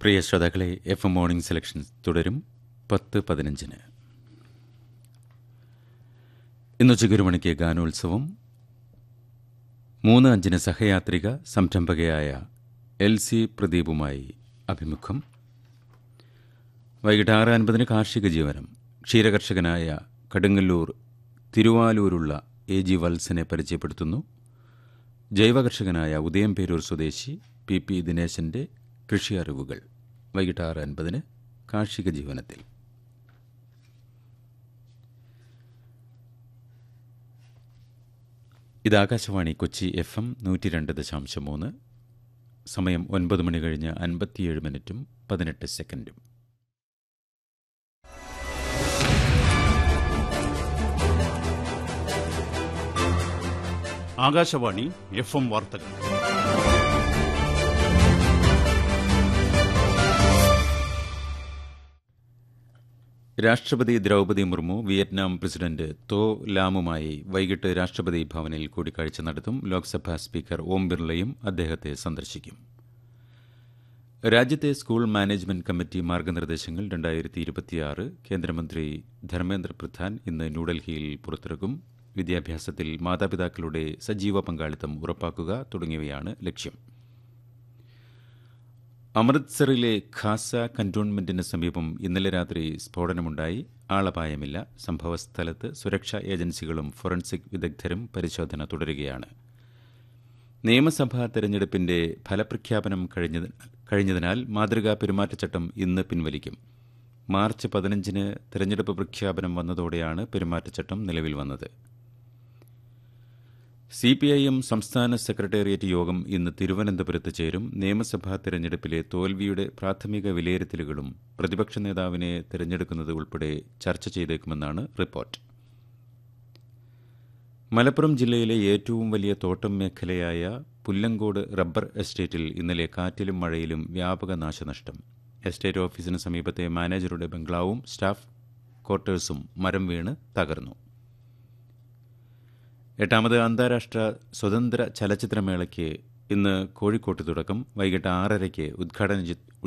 പ്രിയ ശ്രോതാക്കളെ F M morning selection തുടരും പത്ത് പതിനഞ്ചിന് ഇന്നുച്ചയ്ക്ക് ഒരു മണിക്ക് ഗാനോത്സവം മൂന്ന് അഞ്ചിന് സഹയാത്രിക സംരംഭകയായ എൽ സി പ്രദീപുമായി അഭിമുഖം വൈകിട്ട് ആറ് അൻപതിന് കാർഷിക ജീവനം ക്ഷീരകർഷകനായ കടുങ്ങല്ലൂർ തിരുവാലൂരുള്ള എ ജി വത്സനെ പരിചയപ്പെടുത്തുന്നു ജൈവകർഷകനായ ഉദയംപേരൂർ സ്വദേശി പി പി ദിനേശന്റെ കൃഷി അറിവുകൾ വൈകിട്ട് ആറ് അൻപതിന് കാർഷിക ജീവനത്തിൽ ഇത് ആകാശവാണി കൊച്ചി എഫ് എം നൂറ്റി രണ്ട് ദശാംശം മൂന്ന് സമയം ഒൻപത് മണി കഴിഞ്ഞ് അൻപത്തിയേഴ് മിനിറ്റും പതിനെട്ട് സെക്കൻഡും ആകാശവാണി എഫ് എം വാർത്തകൾ രാഷ്ട്രപതി ദ്രൗപദി മുർമു വിയറ്റ്നാം പ്രസിഡന്റ് തോ ലാമുമായി വൈകിട്ട് രാഷ്ട്രപതി ഭവനിൽ കൂടിക്കാഴ്ച നടത്തും ലോക്സഭാ സ്പീക്കർ ഓം ബിർളയും അദ്ദേഹത്തെ സന്ദർശിക്കും രാജ്യത്തെ സ്കൂൾ മാനേജ്മെന്റ് കമ്മിറ്റി മാർഗനിർദ്ദേശങ്ങൾ രണ്ടായിരത്തി ഇരുപത്തിയാറ് കേന്ദ്രമന്ത്രി ധർമ്മേന്ദ്ര പ്രധാൻ ഇന്ന് ന്യൂഡൽഹിയിൽ പുറത്തിറക്കും വിദ്യാഭ്യാസത്തിൽ മാതാപിതാക്കളുടെ സജീവ പങ്കാളിത്തം ഉറപ്പാക്കുക തുടങ്ങിയവയാണ് ലക്ഷ്യം അമൃത്സറിലെ ഖാസ കന്റോൺമെന്റിന് സമീപം ഇന്നലെ രാത്രി സ്ഫോടനമുണ്ടായി ആളപായമില്ല സംഭവസ്ഥലത്ത് സുരക്ഷാ ഏജൻസികളും ഫോറൻസിക് വിദഗ്ധരും പരിശോധന തുടരുകയാണ് നിയമസഭാ തെരഞ്ഞെടുപ്പിന്റെ ഫലപ്രഖ്യാപനം കഴിഞ്ഞത് കഴിഞ്ഞതിനാൽ മാതൃകാ പെരുമാറ്റച്ചട്ടം ഇന്ന് പിൻവലിക്കും മാർച്ച് പതിനഞ്ചിന് തെരഞ്ഞെടുപ്പ് പ്രഖ്യാപനം വന്നതോടെയാണ് പെരുമാറ്റച്ചട്ടം നിലവിൽ വന്നത് സി പി ഐ എം സംസ്ഥാന സെക്രട്ടേറിയറ്റ് യോഗം ഇന്ന് തിരുവനന്തപുരത്ത് ചേരും നിയമസഭാ തെരഞ്ഞെടുപ്പിലെ തോൽവിയുടെ പ്രാഥമിക വിലയിരുത്തലുകളും പ്രതിപക്ഷ നേതാവിനെ തിരഞ്ഞെടുക്കുന്നത് ഉൾപ്പെടെ ചർച്ച ചെയ്തേക്കുമെന്നാണ് റിപ്പോർട്ട് മലപ്പുറം ജില്ലയിലെ ഏറ്റവും വലിയ തോട്ടം മേഖലയായ പുല്ലങ്കോട് റബ്ബർ എസ്റ്റേറ്റിൽ ഇന്നലെ കാറ്റിലും മഴയിലും വ്യാപക നാശനഷ്ടം എസ്റ്റേറ്റ് ഓഫീസിന് സമീപത്തെ മാനേജറുടെ ബംഗ്ലാവും സ്റ്റാഫ് ക്വാർട്ടേഴ്സും മരം വീണ് തകർന്നു എട്ടാമത് അന്താരാഷ്ട്ര സ്വതന്ത്ര ചലച്ചിത്രമേളയ്ക്ക് ഇന്ന് കോഴിക്കോട്ട് തുടക്കം വൈകിട്ട് ആറരയ്ക്ക് ഉദ്ഘാടന ചി-